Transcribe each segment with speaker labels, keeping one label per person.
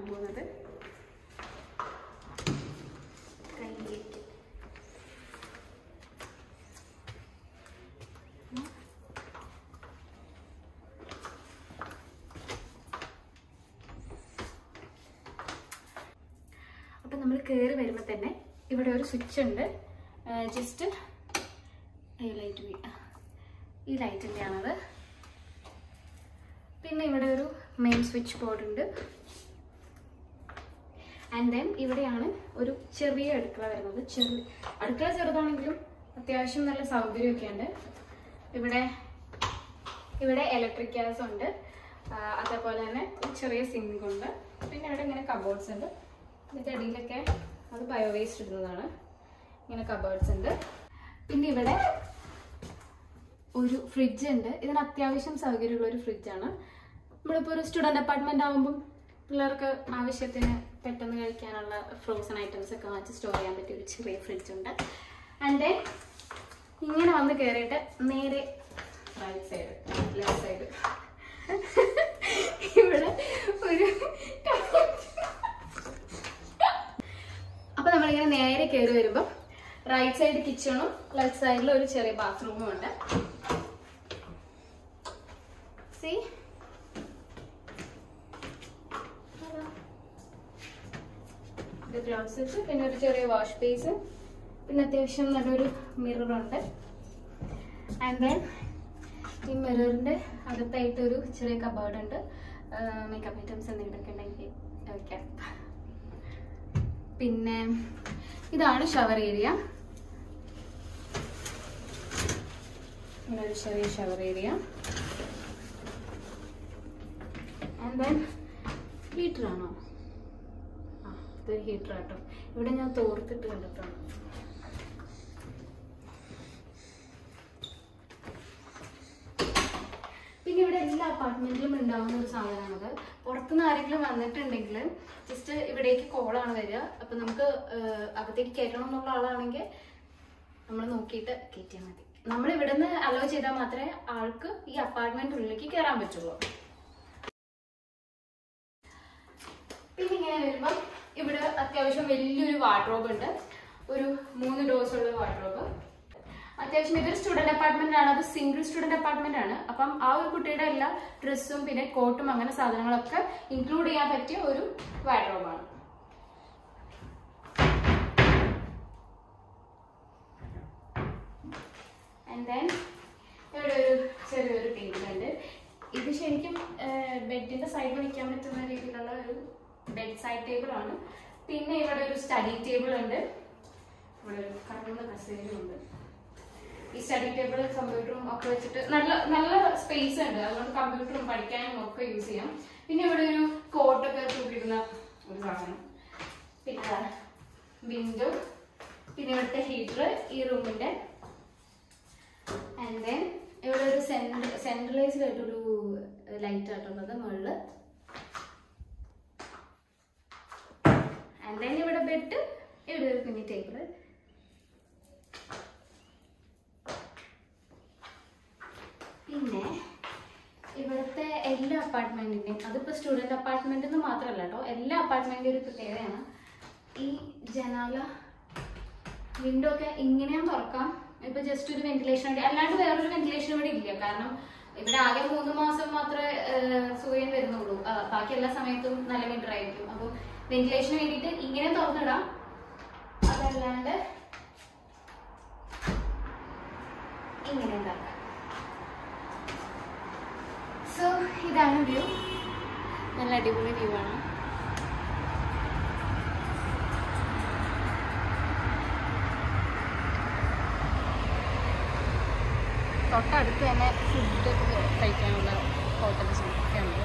Speaker 1: പോകുന്നത് കയ്യിലേക്ക് അപ്പം നമ്മൾ കയറി വരുമ്പോൾ തന്നെ ഇവിടെ ഒരു സ്വിച്ച് ഉണ്ട് ജസ്റ്റ് ഈ ലൈറ്റ് ഈ ലൈറ്റിൻ്റെ ആണത് പിന്നെ ഇവിടെ ഒരു മെയിൻ സ്വിച്ച് ബോർഡ് ഉണ്ട് ആൻഡ് ദെൻ ഇവിടെയാണ് ഒരു ചെറിയ അടുക്കള വരുന്നത് ചെറിയ അടുക്കള ചെറുതാണെങ്കിലും അത്യാവശ്യം നല്ല സൗകര്യമൊക്കെ ഉണ്ട് ഇവിടെ ഇവിടെ ഇലക്ട്രിക് ഗ്യാസ് ഉണ്ട് ആ, അതേപോലെ തന്നെ ഒരു ചെറിയ സിങ്ക് ഉണ്ട് പിന്നെ ഇവിടെ ഇങ്ങനെ കബോർഡ്സ് ഉണ്ട് ഇതിൻ്റെ അടിയിലൊക്കെ അത് ബയോ വേസ്റ്റ് ഇടുന്നതാണ് ഇങ്ങനെ കബോർഡ്സ് ഉണ്ട് പിന്നെ ഇവിടെ ഒരു ഫ്രിഡ്ജ് ഉണ്ട് ഇതിന് അത്യാവശ്യം സൗകര്യമുള്ള ഒരു ഫ്രിഡ്ജാണ് നമ്മളിപ്പോൾ ഒരു സ്റ്റുഡൻറ് അപ്പാർട്ട്മെന്റ് ആകുമ്പം പിള്ളേർക്ക് ആവശ്യത്തിന് പെട്ടെന്ന് കഴിക്കാനുള്ള ഫ്രോസൺ ഐറ്റംസ് ഒക്കെ വാങ്ങിച്ച് സ്റ്റോർ ചെയ്യാൻ പറ്റിയ ഒരു ചെറിയ ഫ്രിഡ്ജ് ഉണ്ട് ആൻഡ് ദെൻ ഇങ്ങനെ വന്ന് കയറിയിട്ട് നേരെ റൈറ്റ് സൈഡ് ലെഫ്റ്റ് സൈഡ് ഇവിടെ ഒരു അപ്പൊ നമ്മളിങ്ങനെ നേരെ കയറി വരുമ്പോൾ റൈറ്റ് സൈഡ് കിച്ചണും ലെഫ്റ്റ് സൈഡിൽ ഒരു ചെറിയ ബാത്റൂമും ഉണ്ട് സി ഇത് ഗ്ലൗസ് പിന്നെ ഒരു ചെറിയ വാഷ് ബേസ് പിന്നെ അത്യാവശ്യം നല്ലൊരു മിററുണ്ട് ആൻഡ് ദെൻ ഈ മിററിന്റെ അകത്തായിട്ട് ഒരു ചെറിയ കബേർഡ് ഉണ്ട് മേക്കപ്പ് ഐറ്റംസ് എന്തെങ്കിലുമൊക്കെ ഉണ്ടെങ്കിൽ വയ്ക്കാം പിന്നെ ഇതാണ് ഷവർ ഏരിയ ഇങ്ങനെ ഒരു ചെറിയ shower area and then heater ആണോ ആ ഇതൊരു ഹീറ്റർ ആട്ടോ ഇവിടെ ഞാൻ തോർത്തിട്ട് കണ്ടിട്ടാണ് പിന്നെ ഇവിടെ എല്ലാ അപ്പാർട്ട്മെന്റിലും ഉണ്ടാവുന്ന ഒരു സാധനമാണത് പുറത്തുനിന്ന് ആരെങ്കിലും വന്നിട്ടുണ്ടെങ്കിൽ ജസ്റ്റ് ഇവിടേക്ക് കോളാണ് വരിക അപ്പൊ നമുക്ക് ആഹ്, അകത്തേക്ക് കയറ്റണം എന്നുള്ള ആളാണെങ്കിൽ നമ്മൾ നോക്കിയിട്ട് കയറ്റിയാൽ മതി നമ്മൾ ഇവിടെ നിന്ന് അലോ ചെയ്താൽ മാത്രമേ ആൾക്ക് ഈ അപ്പാർട്ട്മെന്റ് ഉള്ളിലേക്ക് കയറാൻ പറ്റുള്ളൂ പിന്നെ ഇങ്ങനെ വരുമ്പോൾ ഇവിടെ അത്യാവശ്യം വലിയൊരു വാർഡ്രോബ് ഉണ്ട് ഒരു മൂന്ന് ഡോസ് ഉള്ള വാർഡ്രോബ് അത്യാവശ്യം ഇതൊരു സ്റ്റുഡന്റ് അപ്പാർട്ട്മെന്റ് ആണ് അത് സിംഗിൾ സ്റ്റുഡന്റ് അപ്പാർട്ട്മെന്റ് ആണ് അപ്പം ആ ഒരു കുട്ടിയുടെ എല്ലാ ഡ്രസ്സും പിന്നെ കോട്ടും അങ്ങനെ സാധനങ്ങളൊക്കെ ഇൻക്ലൂഡ് ചെയ്യാൻ പറ്റിയ ഒരു വാർഡ്രോബാണ് ആൻഡ് ദെൻ ഇവിടെ ഒരു ചെറിയൊരു ടേബിൾ ഉണ്ട് ഇത് ശരിക്കും ബെഡിന്റെ സൈഡിൽ വെക്കാൻ പറ്റുന്ന രീതിയിലുള്ള ഒരു ബെഡ് സൈഡ് ടേബിൾ ആണ് പിന്നെ ഇവിടെ ഒരു സ്റ്റഡി ടേബിൾ ഉണ്ട് ഇവിടെ ഒരു കറുന്ന കസേരയുണ്ട് ഈ സ്റ്റഡി ടേബിൾ കമ്പ്യൂട്ടറും ഒക്കെ വെച്ചിട്ട് നല്ല നല്ല സ്പേസ് ഉണ്ട് അതുകൊണ്ട് കമ്പ്യൂട്ടറും പഠിക്കാനും ഒക്കെ യൂസ് ചെയ്യാം പിന്നെ ഇവിടെ ഒരു കോട്ടൊക്കെ തൂക്കിയിടുന്ന ഒരു സാധനം പിന്നെ വിൻഡോ പിന്നെ ഇവിടുത്തെ ഹീറ്റർ ഈ റൂമിന്റെ ആൻഡ് ദെൻ ഇവിടെ ഒരു സെൻട്രലൈസ്ഡ് ആയിട്ടൊരു ലൈറ്റ് ആയിട്ടുള്ളത് മുകളില് ആൻഡ് ദെൻ ഇവിടെ ബെഡ് ഇവിടെ ഒരു കുഞ്ഞി ടേബിള് പിന്നെ ഇവിടുത്തെ എല്ലാ അപ്പാർട്ട്മെന്റിന്റെയും അതിപ്പോ സ്റ്റുഡന്റ് അപ്പാർട്ട്മെന്റ് എന്ന് മാത്രമല്ല കേട്ടോ എല്ലാ അപ്പാർട്ട്മെന്റിന്റെ ഒരു പ്രത്യേകതയാണ് ഈ ജനാല വിൻഡോ ഒക്കെ ഇങ്ങനെയും തുറക്കാം ഇപ്പൊ ജസ്റ്റ് ഒരു വെന്റിലേഷൻ വേണ്ടി അല്ലാണ്ട് വേറൊരു വെന്റിലേഷൻ ഇവിടെ ഇല്ല കാരണം ഇവിടെ ആകെ മൂന്ന് മാസം മാത്രമേ ഏഹ്, സൂര്യൻ വരുന്നുള്ളൂ ആ, ബാക്കി എല്ലാ സമയത്തും നല്ല വിന്റർ ആയിരിക്കും അപ്പൊ വെന്റിലേഷന് വേണ്ടിയിട്ട് ഇങ്ങനെ തുറന്നിടാം അതല്ലാണ്ട് ഇങ്ങനെ ഉണ്ടാക്കാം സോ ഇതാണ് വ്യൂ നല്ല അടിപൊളി വ്യൂ ആണ് തൊട്ടടുത്ത് തന്നെ ഫുഡ് കഴിക്കാനുള്ള ഹോട്ടൽസ് ഒക്കെ ഉണ്ട്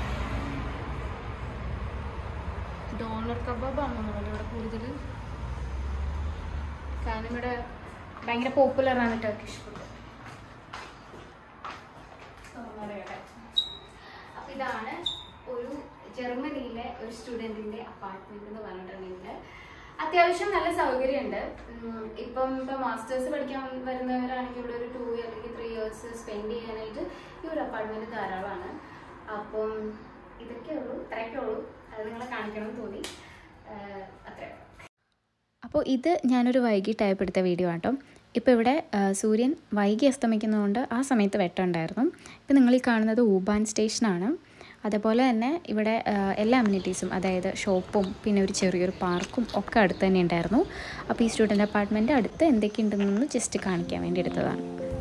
Speaker 1: ഡോണർ കബാബാണ് നമ്മളുടെ ഇവിടെ കൂടുതൽ കാരണം ഇവിടെ ഭയങ്കര പോപ്പുലർ ആണ് ടർക്കിഷ് ഫുഡ് അപ്പൊ ഇതാണ് ഒരു ജർമ്മനിയിലെ ഒരു സ്റ്റുഡന്റിന്റെ അപ്പാർട്ട്മെന്റ് എന്ന് പറഞ്ഞിട്ടുണ്ടെങ്കിൽ അത്യാവശ്യം നല്ല സൗകര്യമുണ്ട് ഉം, ഇപ്പം ഇപ്പൊ മാസ്റ്റേഴ്സ് പഠിക്കാൻ വരുന്നവരാണെങ്കിൽ ഇവിടെ ഒരു ടു അല്ലെങ്കിൽ ത്രീ ഇയേഴ്സ് സ്പെൻഡ് ചെയ്യാനായിട്ട് ഈ ഒരു അപ്പാർട്ട്മെന്റ് ധാരാളമാണ് അപ്പം ഇതൊക്കെ ഉള്ളൂ ഇത്രയൊക്കെ ഉള്ളൂ അത് നിങ്ങളെ കാണിക്കണമെന്ന് തോന്നി ആഹ് അത്രേ ഉള്ളൂ.
Speaker 2: അപ്പോൾ ഇത് ഞാനൊരു വൈകിട്ടായപ്പോൾ എടുത്ത വീഡിയോ ആട്ടോ ഇപ്പോൾ ഇവിടെ ആ, സൂര്യൻ വൈകി അസ്തമിക്കുന്നതുകൊണ്ട് ആ സമയത്ത് വെട്ടമുണ്ടായിരുന്നു ഇപ്പോൾ നിങ്ങൾ ഈ കാണുന്നത് ഊബാൻ സ്റ്റേഷനാണ് അതേപോലെ തന്നെ ഇവിടെ ആ, എല്ലാ അമ്യൂണിറ്റീസും അതായത് ഷോപ്പും പിന്നെ ഒരു ചെറിയൊരു പാർക്കും ഒക്കെ അടുത്ത് തന്നെ ഉണ്ടായിരുന്നു അപ്പോൾ ഈ സ്റ്റുഡൻറ്റ് അപ്പാർട്ട്മെൻറ്റ് അടുത്ത് എന്തൊക്കെയുണ്ടെന്നൊന്ന് ജസ്റ്റ് കാണിക്കാൻ വേണ്ടി എടുത്തതാണ്